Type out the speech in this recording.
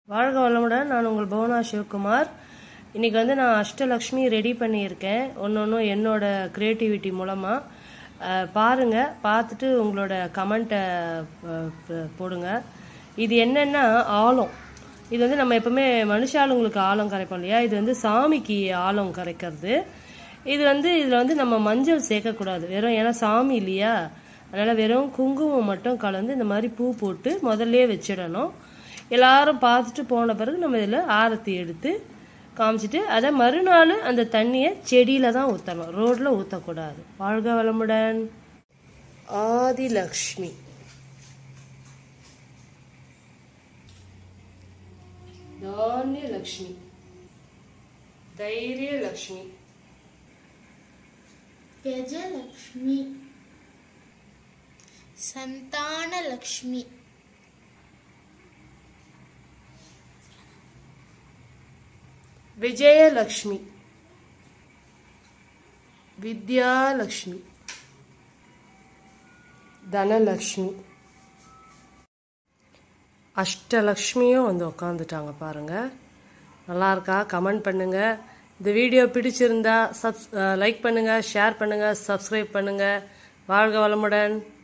வாழ்க வளமுடன் நான் உங்கள் புவனா சிவகுமார் இன்னைக்கு வந்து நான் அஷ்டலக்ஷ்மி ரெடி பண்ணியிருக்கேன் ஒன்று ஒன்றும் என்னோட க்ரியேட்டிவிட்டி மூலமாக பாருங்கள் பார்த்துட்டு உங்களோட கமெண்ட்டை போடுங்க இது என்னென்னா ஆழம் இது வந்து நம்ம எப்பவுமே மனுஷாளுங்களுக்கு ஆழம் கரைப்போம் இல்லையா இது வந்து சாமிக்கு ஆழம் கரைக்கிறது இது வந்து இதில் வந்து நம்ம மஞ்சள் சேர்க்கக்கூடாது வெறும் ஏன்னா சாமி இல்லையா அதனால் வெறும் குங்குமம் மட்டும் கலந்து இந்த மாதிரி பூ போட்டு முதல்ல வச்சிடணும் எல்லாரும் பார்த்துட்டு போன பிறகு நம்ம இதில் ஆரத்தி எடுத்து காமிச்சிட்டு அதை மறுநாள் அந்த தண்ணியை செடியில் தான் ஊற்றணும் ரோட்டில் ஊற்றக்கூடாது வாழ்க வளமுடன் ஆதிலக்ஷ்மி தானியலக்ஷ்மி தைரியலக்ஷ்மி गजलक्ष्मी संतानलक्ष्मी விஜயலக்ஷ்மி வித்யாலக்ஷ்மி தனலக்ஷ்மி அஷ்டலக்ஷ்மியும் வந்து உட்காந்துட்டாங்க பாருங்க நல்லா இருக்கா கமெண்ட் பண்ணுங்க இந்த வீடியோ பிடிச்சிருந்தா சப் லைக் பண்ணுங்க ஷேர் பண்ணுங்க சப்ஸ்கிரைப் பண்ணுங்க வாழ்க வளமுடன்